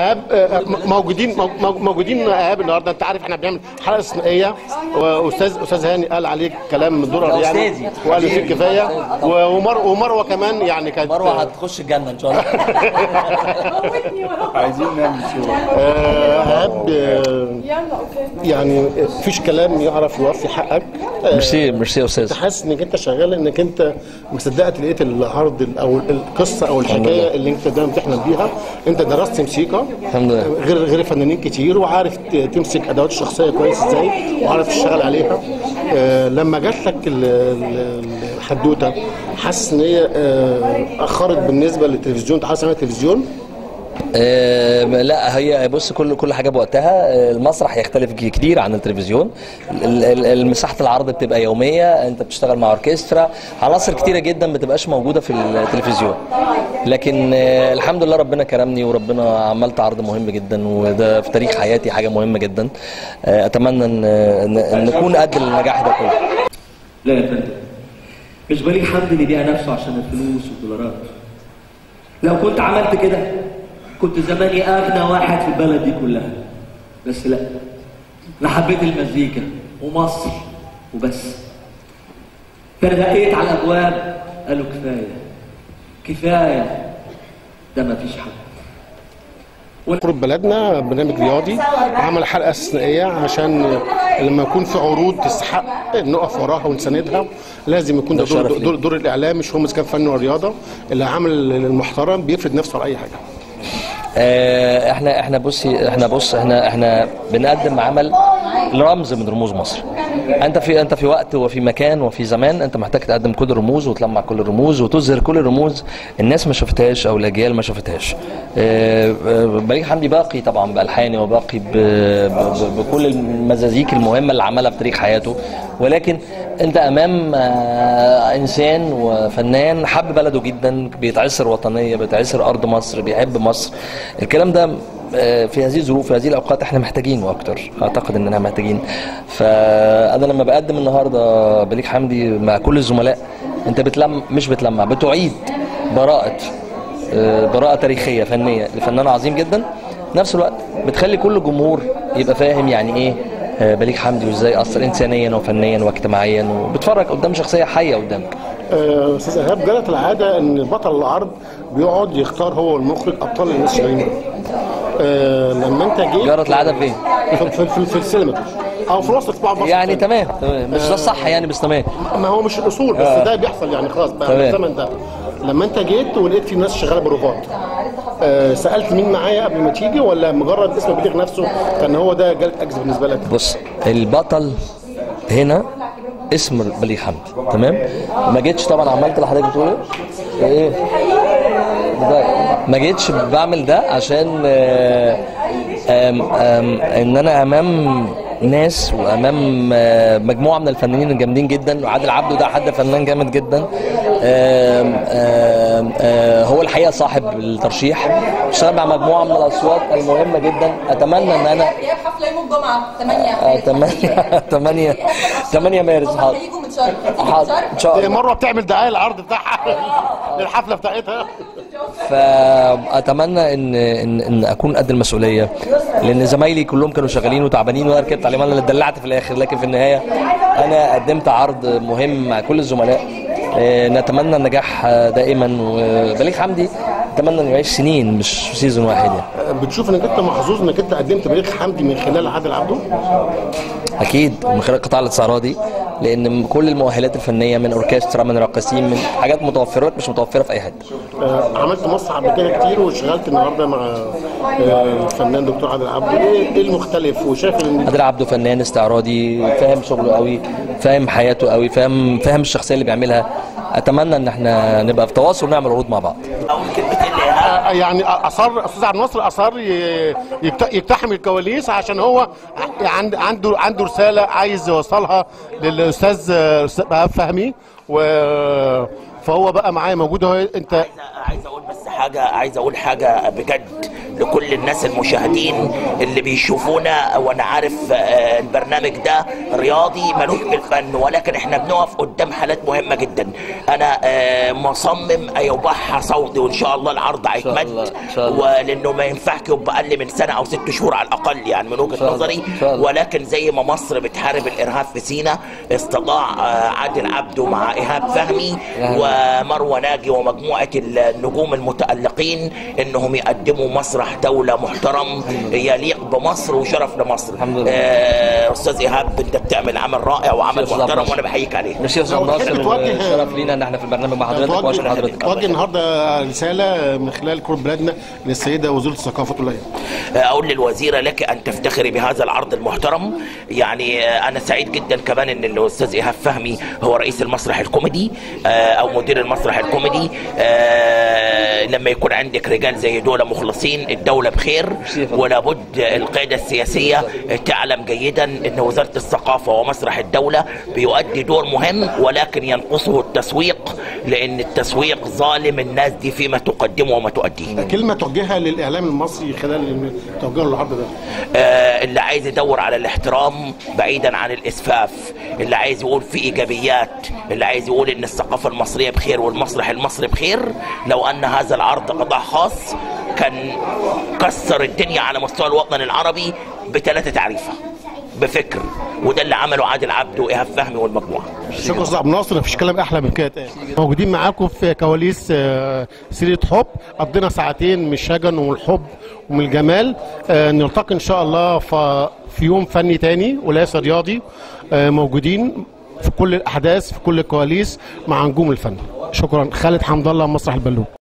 ايهاب آه، م- موجودين مو- مو- موجودين ايهاب النهارده انت عارف احنا بنعمل حلقه ثنائيه واستاذ استاذ هاني قال عليك كلام درر ده يعني أستاذي. وقال لي فيك كفايه و- ومر ومروه كمان يعني كانت مروه هتخش الجنه ان شاء الله عايزين نعمل صورة آه، ايهاب آه، يعني مفيش كلام يعرف يوفي حقك آه، ميرسي ميرسي يا استاذ انت حاسس انك انت شغال انك انت ما صدقت لقيت العرض ال- او القصه او الحكايه اللي انت دايما بتحلم بيها انت درست موسيقى الحمد لله. غير غير فنانين كتير وعارف ت- تمسك ادوات الشخصيه كويس ازاي وعارف تشتغل عليها آه، لما جات لك ال- ال- الحدوته حاسس ان هي آه، اخرت بالنسبه للتلفزيون انت حاسس تعمل تلفزيون آه، لا هي بص كل كل حاجه بوقتها آه، المسرح يختلف ك- كتير عن التلفزيون ال- ال- ال- مساحه العرض بتبقى يوميه انت بتشتغل مع اوركسترا عناصر كتيره جدا ما بتبقاش موجوده في التلفزيون لكن آه، الحمد لله ربنا كرمني وربنا عملت عرض مهم جدا وده في تاريخ حياتي حاجه مهمه جدا آه، اتمنى ان ان إن نكون قد النجاح ده كله لا يا فندم مش بليغ حمدي اللي بيع نفسه عشان الفلوس والدولارات لو كنت عملت كده كنت زماني اغنى واحد في البلد دي كلها بس لا انا حبيت المزيكا ومصر وبس فانا دقيت على الابواب قالوا كفايه كفايه ده مفيش حد قرب بلدنا برنامج رياضي عمل حلقه استثنائيه عشان لما يكون في عروض تستحق نقف وراها ونساندها لازم يكون ده ده شرف دور, لينا. دور, دور الاعلام مش هو مسك فن ورياضه اللي عامل المحترم بيفرض نفسه على اي حاجه آه، احنا احنا بصي احنا بص احنا احنا بنقدم عمل رمز من رموز مصر انت في انت في وقت وفي مكان وفي زمان انت محتاج تقدم كل الرموز وتلمع كل الرموز وتظهر كل الرموز الناس ما شافتهاش او الاجيال ما شافتهاش آه، آه، بليغ حمدي باقي طبعا بالحانه وباقي ب- ب- ب- بكل المزازيك المهمه اللي عملها في تاريخ حياته ولكن انت امام آه، انسان وفنان حب بلده جدا بيتعسر وطنيه بيتعسر ارض مصر بيحب مصر الكلام ده آه، في هذه الظروف في هذه الاوقات احنا محتاجينه اكتر اعتقد اننا محتاجين فانا لما بقدم النهارده بليغ حمدي مع كل الزملاء انت بتلم مش بتلمع بتعيد براءه آه، براءه تاريخيه فنيه لفنان عظيم جدا نفس الوقت بتخلي كل جمهور يبقى فاهم يعني ايه آه، بليغ حمدي وازاي اثر انسانيا وفنيا واجتماعيا وبتفرج قدام شخصيه حيه قدامك آه، استاذ ايهاب جرت العاده ان بطل العرض بيقعد يختار هو والمخرج ابطال الناس شغالين آه لما انت جيت جرت العاده فين؟ في, في, في, في السينما او في وسط بعض مصر يعني التاني. تمام تمام مش ده الصح يعني بس تمام ما هو مش الاصول بس آه. ده بيحصل يعني خلاص بقى تمام. في الزمن ده لما انت جيت ولقيت في ناس شغاله بروفات آه سالت مين معايا قبل ما تيجي ولا مجرد اسم بليغ نفسه كان هو ده جلد اجز بالنسبه لك بص البطل هنا اسم بليغ حمدي تمام ما جيتش طبعا عملت اللي حضرتك بتقوله ايه ده ما جيتش بعمل ده عشان آه، آم آم ان انا امام ناس وامام آه، مجموعه من الفنانين الجامدين جدا وعادل عبده ده حد فنان جامد جدا آم آم آه، هو الحقيقه صاحب الترشيح اشتغل مع مجموعه من الاصوات المهمه جدا اتمنى ان انا ايام حفله يوم الجمعه 8 آه، 8 8 8 مارس حاضر هيجوا من شرم هتيجي من حاضر شرم ان شاء هي الله مره بتعمل دعايه للعرض بتاعها للحفله بتاعتها فاتمنى ان ان ان اكون قد المسؤوليه لان زمايلي كلهم كانوا شغالين وتعبانين وانا ركبت عليهم انا اللي اتدلعت في الاخر لكن في النهايه انا قدمت عرض مهم مع كل الزملاء آه، نتمنى النجاح آه، دائما وبليغ حمدي اتمنى انه يعيش سنين مش سيزون واحد يعني آه، بتشوف انك انت محظوظ انك انت قدمت بليغ حمدي من خلال عادل عبده اكيد من خلال قطاع الاستعراضي لان كل المؤهلات الفنيه من اوركسترا من راقصين من حاجات متوفره مش متوفره في اي حته آه، عملت مسرح قبل كده كتير واشتغلت النهارده مع آه، الفنان دكتور عادل عبده ايه إيه المختلف وشايف ان عادل عبده فنان استعراضي فاهم شغله قوي فاهم حياته قوي فاهم فاهم الشخصيه اللي بيعملها اتمنى ان احنا نبقى في تواصل ونعمل عروض مع بعض آه، يعني اصر استاذ عبد الناصر اصر ي- يكت- يقتحم الكواليس عشان هو عند- عنده عنده رساله عايز يوصلها للاستاذ آه، أستاذ بهاء فهمي و فهو بقى معايا موجود اهو انت عايز اقول بس حاجه عايز اقول حاجه بجد لكل الناس المشاهدين اللي بيشوفونا وانا عارف آه، البرنامج ده رياضي ملوش بالفن ولكن احنا بنقف قدام حالات مهمه جدا انا آه، مصمم يبقى صوتي وان شاء الله العرض شاء الله، هيتمد إن شاء الله. ولانه ما ينفعش يبقى اقل من سنه او ست شهور على الاقل يعني من وجهه شاء الله، نظري إن شاء الله. ولكن زي ما مصر بتحارب الارهاب في سينا استطاع آه، عادل عبده مع ايهاب فهمي يعني. ومروه ناجي ومجموعه النجوم المتالقين انهم يقدموا مسرح دوله محترم يليق بمصر وشرف لمصر الحمد لله. آه، استاذ ايهاب انت بتعمل عمل رائع وعمل ميرسي يا أستاذ محترم ناصر. وانا بحييك عليه ميرسي يا استاذ لو تحب ناصر توجه- شرف لينا ان احنا في البرنامج مع حضرتك واشكر حضرتك توجه النهارده رساله من خلال كل بلادنا للسيده وزيره الثقافه والهيئه اقول للوزيره لك ان تفتخري بهذا العرض المحترم يعني آه، انا سعيد جدا كمان ان الاستاذ ايهاب فهمي هو رئيس المسرح الكوميدي آه، او مدير المسرح الكوميدي آه، لما يكون عندك رجال زي دول مخلصين الدوله بخير يا فندم. ولابد القياده السياسيه تعلم جيدا ان وزاره الثقافه ومسرح الدوله بيؤدي دور مهم ولكن ينقصه التسويق لان التسويق ظالم الناس دي فيما تقدمه وما تؤديه كلمه توجهها للاعلام المصري خلال توجهه للعرض ده آه، اللي عايز يدور على الاحترام بعيدا عن الاسفاف اللي عايز يقول في ايجابيات اللي عايز يقول ان الثقافه المصريه بخير والمسرح المصري بخير لو ان هذا العرض قطاع خاص كان كسر الدنيا على مستوى الوطن العربي بثلاثه تعريفه بفكر وده اللي عمله عادل عبده وايهاب فهمي والمجموعه شكرا استاذ عبد الناصر مفيش كلام احلى من كده اتقال. موجودين معاكم في كواليس آه، سيره حب قضينا ساعتين من الشجن ومن الحب ومن الجمال آه، نلتقي ان شاء الله ف- في يوم فني تاني وليس رياضي آه، موجودين في كل الاحداث في كل الكواليس مع نجوم الفن شكرا خالد حمد الله مسرح البلوك